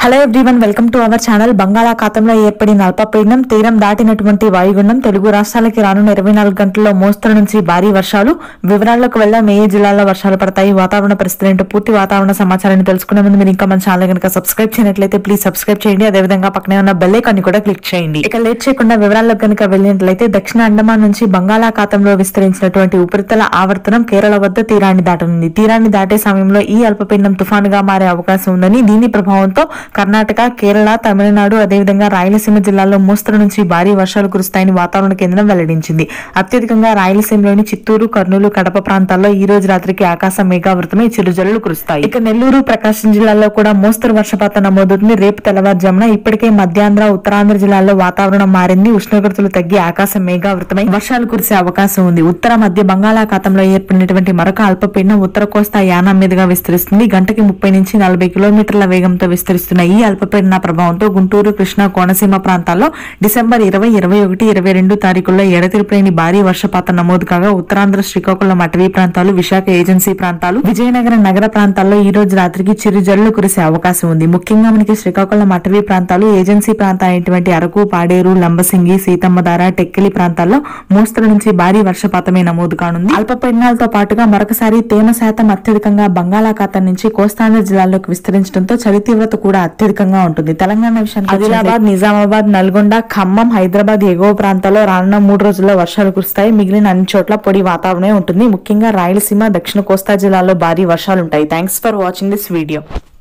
hello everyone welcome to our channel బంగాళాఖాతంలో ఏర్పడిన అల్పపీడనం తీరం దాటినటువంటి వాయుగుండం తెలుగు రాష్ట్రాలకి రానున్న ఇరవై నాలుగు గంటల్లో మోస్తరు నుంచి భారీ వర్షాలు వివరాల్లోకి వెళ్దాం ఏ జిల్లాల్లో వర్షాలు పడతాయి వాతావరణ పరిస్థితులు ఏంటో పూర్తి వాతావరణ సమాచారాన్ని తెలుసుకునే ముందు మీరు ఇంకా మన ఛానల్ కనుక సబ్స్క్రైబ్ చేయనట్లయితే ప్లీజ్ సబ్స్క్రైబ్ చేయండి అదేవిధంగా పక్కనే ఉన్న బెల్ ఐకాన్ కూడా క్లిక్ చేయండి ఇక లేట్ చేయకుండా వివరాల్లోకి కనుక వెళ్ళినట్లయితే దక్షిణ అండమాన్ నుంచి బంగాళాఖాతంలో విస్తరించినటువంటి ఉపరితల ఆవర్తనం కేరళ వద్ద తీరాన్ని దాటనుంది తీరాన్ని దాటే సమయంలో ఈ అల్పపీడనం తుఫానుగా మారే అవకాశం ఉందని దీని ప్రభావంతో కర్ణాటక కేరళ తమిళనాడు అదేవిధంగా రాయలసీమ జిల్లాల్లో మోస్తరు నుంచి భారీ వర్షాలు కురుస్తాయని వాతావరణ కేంద్రం వెల్లడించింది అత్యధికంగా రాయలసీమలోని చిత్తూరు కర్నూలు కడప ప్రాంతాల్లో ఈ రోజు రాత్రికి ఆకాశం మేఘావృతమై చిరుజల్లులు కురుస్తాయి ఇక నెల్లూరు ప్రకాశం జిల్లాల్లో కూడా మోస్తరు వర్షపాతం నమోదవుతుంది రేపు తెల్లవారుజామున ఇప్పటికే మధ్యాంధ్ర ఉత్తరాంధ్ర జిల్లాల్లో వాతావరణం మారింది ఉష్ణోగ్రతలు తగ్గి ఆకాశం మేఘావృతమై వర్షాలు కురిసే అవకాశం ఉంది ఉత్తర మధ్య బంగాళాఖాతంలో ఏర్పడినటువంటి మరొక అల్పపీడనం ఉత్తర కోస్తా యానం మీదుగా విస్తరిస్తుంది గంటకి ముప్పై నుంచి నలభై కిలోమీటర్ల వేగంతో విస్తరిస్తున్న ఈ అల్పపీడన ప్రభావంతో గుంటూరు కృష్ణా కోనసీమ ప్రాంతాల్లో డిసెంబర్ ఇరవై ఇరవై ఒకటి ఇరవై రెండు తారీఖుల్లో ఎడతెరిపిలేని భారీ వర్షపాతం నమోదు కాగా ఉత్తరాంధ్ర శ్రీకాకుళం అటవీ ప్రాంతాలు విశాఖ ఏజెన్సీ ప్రాంతాలు విజయనగరం నగర ప్రాంతాల్లో ఈ రోజు రాత్రికి చిరుజల్లు కురిసే అవకాశం ఉంది ముఖ్యంగా మనకి శ్రీకాకుళం అటవీ ప్రాంతాలు ఏజెన్సీ ప్రాంతాలైనటువంటి అరకు పాడేరు లంబసింగి సీతమ్మధార టెక్కిలి ప్రాంతాల్లో మోస్తరు నుంచి భారీ వర్షపాతమే నమోదు కానుంది అల్పపీడనాలతో పాటుగా మరొకసారి తేమ శాతం అత్యధికంగా బంగాళాఖాతం నుంచి కోస్తాంధ్ర జిల్లాల్లోకి విస్తరించడంతో చలి తీవ్రత కూడా అత్యధికంగా ఉంటుంది తెలంగాణ విషయానికి ఆదిలాబాద్ నిజామాబాద్ నల్గొండ ఖమ్మం హైదరాబాద్ ఎగువ ప్రాంతాల్లో రానున్న మూడు రోజుల్లో వర్షాలు కురుస్తాయి మిగిలిన అన్ని చోట్ల పొడి వాతావరణమే ఉంటుంది ముఖ్యంగా రాయలసీమ దక్షిణ కోస్తా జిల్లాల్లో భారీ వర్షాలు ఉంటాయి thanks for watching this video